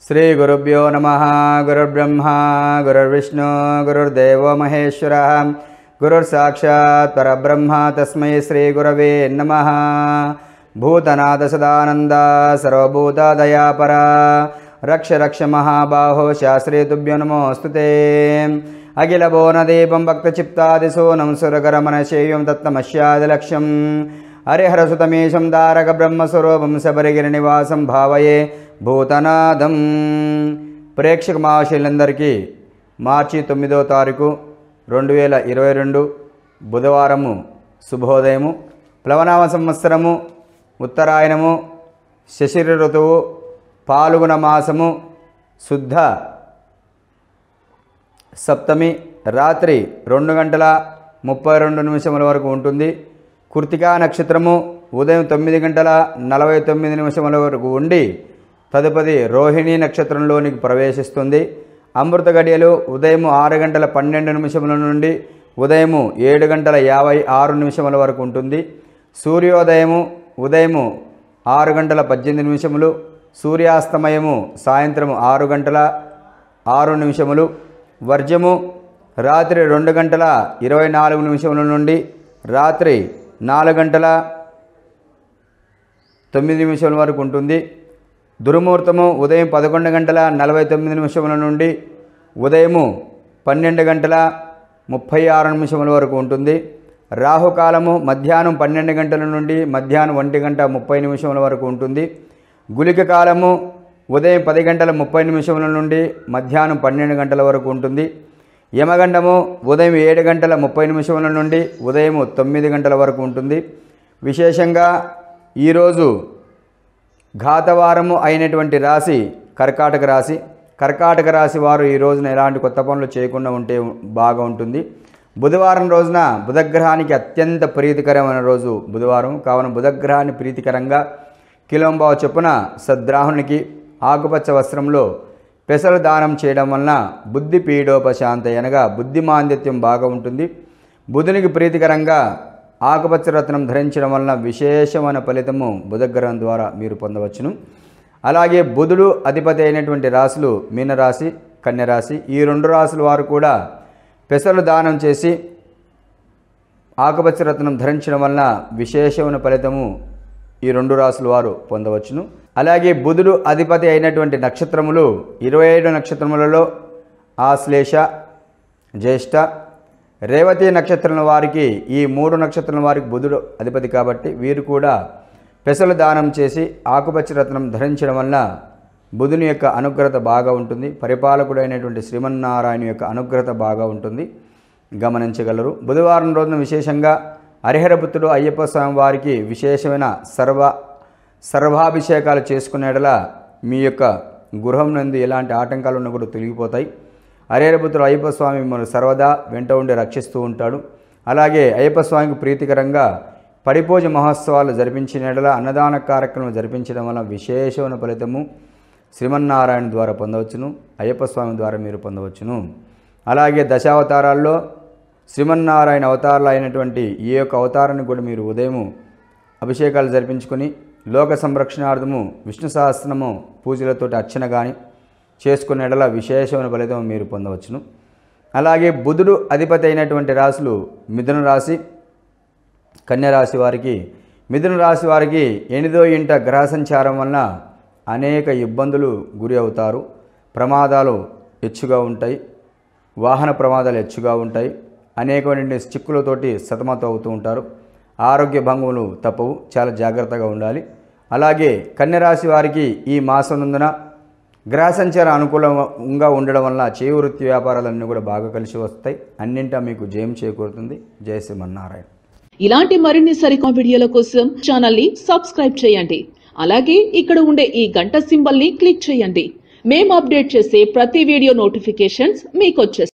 శ్రీగురుభ్యో నమ గురుర్బ్రహ్మ గురుర్విష్ణు గురుర్దేవో మహేశ్వర గురుర్సాక్షాత్ పరబ్రహ్మ తస్మై శ్రీగురవే నమ భూతనాథ సదానంద సర్వభూతదయాపర రక్ష రక్ష మహాబాహో శాస్త్రే తుభ్యో నమోస్తుతే అఖిల భువనదీపం భక్తచిత్తాదిశూనం సురగరమనశేయం తత్తమస్యాదిలక్ష్యం హరిహరసుతమేశం దారక బ్రహ్మస్వరూపం శబరిగిరి నివాసం భావయే భూతనాథం ప్రేక్షక మహాశైలందరికీ మార్చి తొమ్మిదో తారీఖు రెండు వేల ఇరవై రెండు బుధవారము శుభోదయము ప్లవనామ సంవత్సరము ఉత్తరాయణము శశిర ఋతువు పాల్గొన మాసము శుద్ధ సప్తమి రాత్రి రెండు గంటల ముప్పై రెండు నిమిషముల వరకు ఉంటుంది కృతికా నక్షత్రము ఉదయం తొమ్మిది గంటల నలభై తొమ్మిది నిమిషముల వరకు ఉండి తదుపరి రోహిణి నక్షత్రంలోనికి ప్రవేశిస్తుంది అమృత గడియలు ఉదయం ఆరు గంటల పన్నెండు నిమిషముల నుండి ఉదయము ఏడు గంటల యాభై ఆరు నిమిషముల వరకు ఉంటుంది సూర్యోదయము ఉదయము ఆరు గంటల పద్దెనిమిది నిమిషములు సూర్యాస్తమయము సాయంత్రం ఆరు గంటల ఆరు నిమిషములు వర్జము రాత్రి రెండు గంటల ఇరవై నాలుగు నిమిషముల నుండి రాత్రి నాలుగు గంటల తొమ్మిది నిమిషముల వరకు ఉంటుంది దుర్ముహూర్తము ఉదయం పదకొండు గంటల నలభై తొమ్మిది నిమిషముల నుండి ఉదయము పన్నెండు గంటల ముప్పై ఆరు నిమిషముల వరకు ఉంటుంది రాహుకాలము మధ్యాహ్నం పన్నెండు గంటల నుండి మధ్యాహ్నం ఒంటి గంట ముప్పై నిమిషముల వరకు ఉంటుంది గులిక కాలము ఉదయం పది గంటల ముప్పై నిమిషముల నుండి మధ్యాహ్నం పన్నెండు గంటల వరకు ఉంటుంది యమగండము ఉదయం ఏడు గంటల ముప్పై నిమిషముల నుండి ఉదయం తొమ్మిది గంటల వరకు ఉంటుంది విశేషంగా ఈరోజు ఘాతవారము అయినటువంటి రాశి కర్కాటక రాశి కర్కాటక రాశి వారు ఈ రోజున ఎలాంటి కొత్త పనులు చేయకుండా ఉంటే బాగా ఉంటుంది బుధవారం రోజున బుధగ్రహానికి అత్యంత ప్రీతికరమైన రోజు బుధవారం కావున బుధగ్రహాన్ని ప్రీతికరంగా కిలోంబావ చొప్పున సద్రాహునికి ఆకుపచ్చ వస్త్రంలో పెసలు దానం చేయడం వలన బుద్ధి పీడోపశాంత అనగా బుద్ధి మాంద్యత్యం బాగా ఉంటుంది బుధునికి ప్రీతికరంగా ఆకుపచ్చ రత్నం ధరించడం వలన విశేషమైన ఫలితము బుధగ్రహం ద్వారా మీరు పొందవచ్చును అలాగే బుధుడు అధిపతి అయినటువంటి రాశులు మీనరాశి కన్యరాశి ఈ రెండు రాశుల వారు కూడా పెసలు దానం చేసి ఆకుపచ్చ రత్నం ధరించడం వలన విశేషమైన ఫలితము ఈ రెండు రాసుల వారు పొందవచ్చును అలాగే బుధుడు అధిపతి అయినటువంటి నక్షత్రములు ఇరవై ఏడు నక్షత్రములలో ఆశ్లేష జ్యేష్ఠ రేవతి నక్షత్రం వారికి ఈ మూడు నక్షత్రం వారికి బుధుడు అధిపతి కాబట్టి వీరు కూడా పెసలు దానం చేసి ఆకుపచ్చ రత్నం ధరించడం వలన బుధుని యొక్క అనుగ్రహత బాగా ఉంటుంది పరిపాలకుడైనటువంటి శ్రీమన్నారాయణ యొక్క అనుగ్రహత బాగా ఉంటుంది గమనించగలరు బుధవారం రోజున విశేషంగా హరిహరపుత్రుడు అయ్యప్ప స్వామి వారికి విశేషమైన సర్వ సర్వాభిషేకాలు చేసుకునేటలా మీ యొక్క గృహం నందు ఎలాంటి ఆటంకాలు ఉన్నా కూడా తొలగిపోతాయి హరిహరపుత్రుడు అయ్యప్ప స్వామి మిమ్మల్ని సర్వదా వెంట ఉండి రక్షిస్తూ ఉంటాడు అలాగే అయ్యప్ప స్వామికి ప్రీతికరంగా పడిపూజ మహోత్సవాలు జరిపించినట్లా అన్నదాన కార్యక్రమం జరిపించడం వల్ల విశేషమైన ఫలితము శ్రీమన్నారాయణ ద్వారా పొందవచ్చును అయ్యప్ప స్వామి ద్వారా మీరు పొందవచ్చును అలాగే దశావతారాల్లో శ్రీమన్నారాయణ అవతారాలు అయినటువంటి ఈ యొక్క అవతారాన్ని కూడా మీరు ఉదయము అభిషేకాలు జరిపించుకొని లోక సంరక్షణార్థము విష్ణు సహస్రము పూజలతోటి అర్చన కానీ చేసుకునేటలా విశేషమైన ఫలితం మీరు పొందవచ్చును అలాగే బుధుడు అధిపతి అయినటువంటి రాశులు మిథున రాశి కన్యరాశి వారికి మిథున రాశి వారికి ఎనిమిదో ఇంట గ్రహ సంచారం వలన అనేక ఇబ్బందులు గురి అవుతారు ప్రమాదాలు హెచ్చుగా ఉంటాయి వాహన ప్రమాదాలు హెచ్చుగా ఉంటాయి అనేకమైన చిక్కులతోటి సతమతం అవుతూ ఉంటారు ఆరోగ్య భంగములు తప్పవు చాలా జాగ్రత్తగా ఉండాలి అలాగే కన్యరాశి వారికి ఈ మాసం నందున గ్రహ సంచారం అనుకూలంగా ఉండడం వల్ల చేయి వృత్తి వ్యాపారాలన్నీ కూడా బాగా కలిసి వస్తాయి అన్నింటా మీకు జయం చేకూరుతుంది జయ శ్రీమన్నారాయణ ఇలాంటి మరిన్ని సరికొత్త వీడియోల కోసం ఛానల్ ని సబ్స్క్రైబ్ చేయండి అలాగే ఇక్కడ ఉండే ఈ గంట సింబల్ ని క్లిక్ చేయండి మేము అప్డేట్ చేసే ప్రతి వీడియో నోటిఫికేషన్స్ మీకు